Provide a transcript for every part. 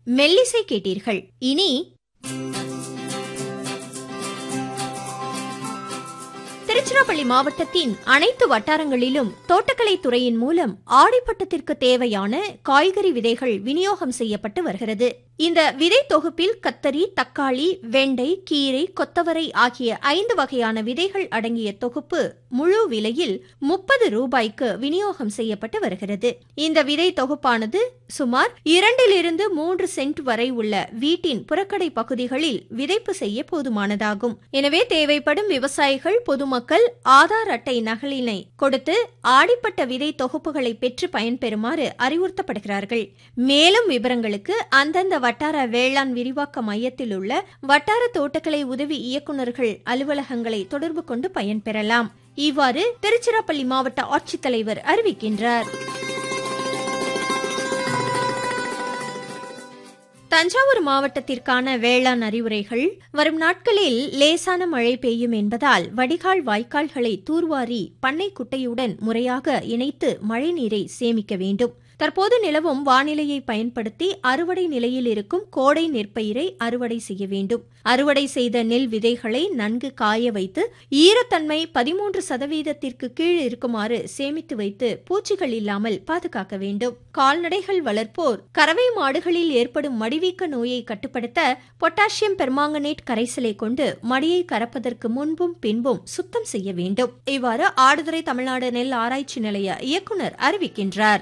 மெல்லிசை கேட்டீர்கள் இனி திருச்சிராப்பள்ளி மாவட்டத்தின் அனைத்து வட்டாரங்களிலும் தோட்டக்கலை துறையின் மூலம் ஆடிப்பட்டத்திற்கு தேவையான காய்கறி விதைகள் விநியோகம் செய்யப்பட்டு வருகிறது இந்த விதை தொகுப்பில் கத்தரி தக்காளி வெண்டை கீரை கொத்தவரை ஆகிய ஐந்து வகையான விதைகள் அடங்கிய தொகுப்பு முழு விலையில் முப்பது ரூபாய்க்கு விநியோகம் செய்யப்பட்டு வருகிறது இந்த விதை தொகுப்பானது சுமார் இரண்டிலிருந்து மூன்று சென்ட் வரை உள்ள வீட்டின் புறக்கடை பகுதிகளில் விதைப்பு செய்ய போதுமானதாகும் எனவே தேவைப்படும் விவசாயிகள் பொதுமக்கள் ஆதார் அட்டை நகலினை கொடுத்து ஆடிப்பட்ட விதை தொகுப்புகளை பெற்று பயன்பெறுமாறு அறிவுறுத்தப்படுகிறார்கள் மேலும் விவரங்களுக்கு அந்தந்த வட்டார வேளாண் விரிவாக்க மையத்தில் உள்ள வட்டார தோட்டக்கலை உதவி இயக்குநர்கள் அலுவலகங்களை தொடர்பு கொண்டு பயன்பெறலாம் இவ்வாறு திருச்சிராப்பள்ளி மாவட்ட ஆட்சித்தலைவர் அறிவிக்கின்றார் தஞ்சாவூர் மாவட்டத்திற்கான வேளாண் அறிவுரைகள் வரும் நாட்களில் லேசான மழை பெய்யும் என்பதால் வடிகால் வாய்க்கால்களை தூர்வாரி பண்ணை குட்டையுடன் முறையாக இணைத்து மழைநீரை சேமிக்க வேண்டும் தற்போது நிலவும் வானிலையை பயன்படுத்தி அறுவடை நிலையில் இருக்கும் கோடை நெற்பயிரை அறுவடை செய்ய வேண்டும் அறுவடை செய்த நெல் விதைகளை நன்கு காய வைத்து ஈரத்தன்மை பதிமூன்று சதவீதத்திற்கு கீழ் இருக்குமாறு சேமித்து வைத்து பூச்சிகள் இல்லாமல் பாதுகாக்க வேண்டும் கால்நடைகள் வளர்ப்போர் கறவை மாடுகளில் ஏற்படும் மடிவீக்க நோயை கட்டுப்படுத்த பொட்டாசியம் பெர்மாங்கனேட் கரைசலை கொண்டு மடியை கறப்பதற்கு முன்பும் பின்பும் சுத்தம் செய்ய வேண்டும் இவ்வாறு ஆடுதுறை தமிழ்நாடு நெல் ஆராய்ச்சி நிலைய இயக்குநர் அறிவிக்கின்றார்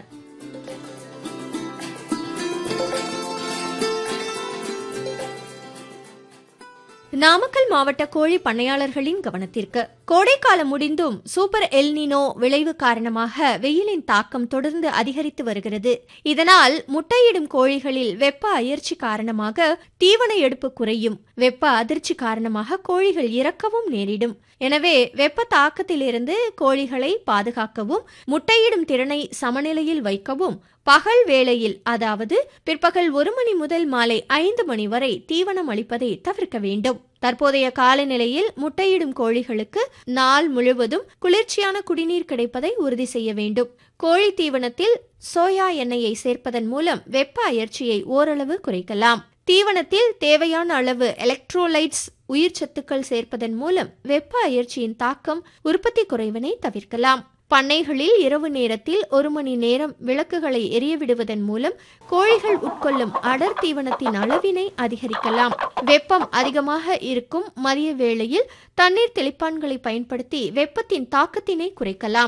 நாமக்கல் மாவட்ட கோழி பண்ணையாளர்களின் கவனத்திற்கு கோடைக்காலம் முடிந்தும் சூப்பர் எல்னினோ விளைவு காரணமாக வெயிலின் தாக்கம் தொடர்ந்து அதிகரித்து வருகிறது இதனால் முட்டையிடும் கோழிகளில் வெப்ப அயற்சி காரணமாக தீவன எடுப்பு குறையும் வெப்ப அதிர்ச்சி காரணமாக கோழிகள் இறக்கவும் நேரிடும் எனவே வெப்ப தாக்கத்திலிருந்து கோழிகளை பாதுகாக்கவும் முட்டையிடும் திறனை சமநிலையில் வைக்கவும் பகல் வேளையில் அதாவது பிற்பகல் ஒரு மணி முதல் மாலை ஐந்து மணி வரை தீவனம் அளிப்பதை தவிர்க்க வேண்டும் தற்போதைய காலநிலையில் முட்டையிடும் கோழிகளுக்கு நாள் முழுவதும் குளிர்ச்சியான குடிநீர் கிடைப்பதை உறுதி செய்ய வேண்டும் கோழி தீவனத்தில் சோயா எண்ணெயை சேர்ப்பதன் மூலம் வெப்ப அயற்சியை ஓரளவு குறைக்கலாம் தீவனத்தில் தேவையான அளவு எலக்ட்ரோலைட்ஸ் உயிர் சத்துக்கள் சேர்ப்பதன் மூலம் வெப்ப அயற்சியின் தாக்கம் உற்பத்தி குறைவினை தவிர்க்கலாம் பண்ணைகளில் இரவு நேரத்தில் ஒரு மணி நேரம் விளக்குகளை எரியவிடுவதன் மூலம் கோழிகள் உட்கொள்ளும் அடர் தீவனத்தின் அளவினை அதிகரிக்கலாம் வெப்பம் அதிகமாக இருக்கும் மதிய வேளையில் தண்ணீர் தெளிப்பான்களை பயன்படுத்தி வெப்பத்தின் தாக்கத்தினை குறைக்கலாம்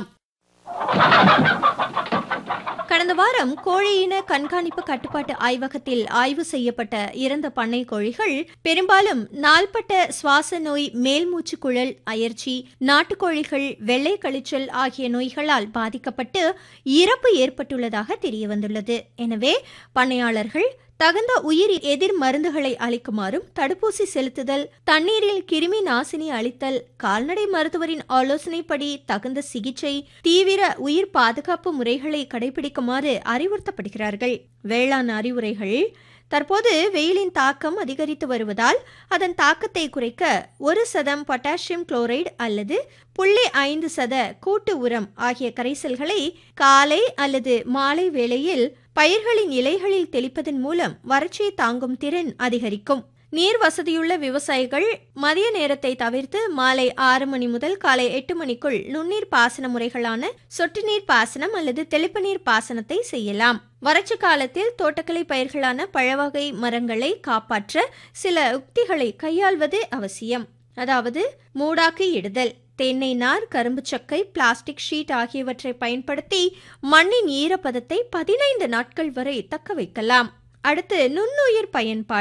கடந்த வாரம் கோழியின கண்காணிப்பு கட்டுப்பாட்டு ஆய்வகத்தில் ஆய்வு செய்யப்பட்ட இறந்த பண்ணை கோழிகள் பெரும்பாலும் நாள்பட்ட சுவாச நோய் மேல்மூச்சு குழல் அயற்சி நாட்டுக்கோழிகள் வெள்ளை கழிச்சல் ஆகிய நோய்களால் பாதிக்கப்பட்டு இறப்பு ஏற்பட்டுள்ளதாக தெரியவந்துள்ளது எனவே பண்ணையாளர்கள் தகுந்த உயிர் எதிர் மருந்துகளை அளிக்குமாறும் தடுப்பூசி செலுத்துதல் தண்ணீரில் கிருமி நாசினி அளித்தல் கால்நடை மருத்துவரின் ஆலோசனைப்படி தகுந்த சிகிச்சை தீவிர உயிர் பாதுகாப்பு முறைகளை கடைபிடிக்குமாறு அறிவுறுத்தப்படுகிறார்கள் வேளாண் அறிவுரைகள் தற்போது வெயிலின் தாக்கம் அதிகரித்து வருவதால் அதன் தாக்கத்தை குறைக்க ஒரு சதம் பொட்டாசியம் குளோரைடு அல்லது புள்ளி ஐந்து சத கூட்டு உரம் ஆகிய கரைசல்களை காலை அல்லது மாலை வேளையில் பயிர்களின் இலைகளில் தெளிப்பதன் மூலம் வறட்சியை தாங்கும் திறன் அதிகரிக்கும் நீர் வசதியுள்ள விவசாயிகள் மதிய நேரத்தை தவிர்த்து மாலை ஆறு மணி முதல் காலை எட்டு மணிக்குள் நுண்ணீர் பாசன முறைகளான சொட்டு நீர் பாசனம் அல்லது தெளிப்பு நீர் பாசனத்தை செய்யலாம் வறட்சி காலத்தில் தோட்டக்கலை பயிர்களான பழவகை மரங்களை காப்பாற்ற சில உக்திகளை கையாள்வது அவசியம் அதாவது மூடாக்கு இடுதல் தென்னை நார் கரும்பு சக்கை பிளாஸ்டிக் ஷீட் ஆகியவற்றை பயன்படுத்தி மண்ணின் ஈரப்பதத்தை பதினைந்து நாட்கள் வரை தக்க வைக்கலாம் அடுத்து நுண்ணுயிர் பயன்பாடு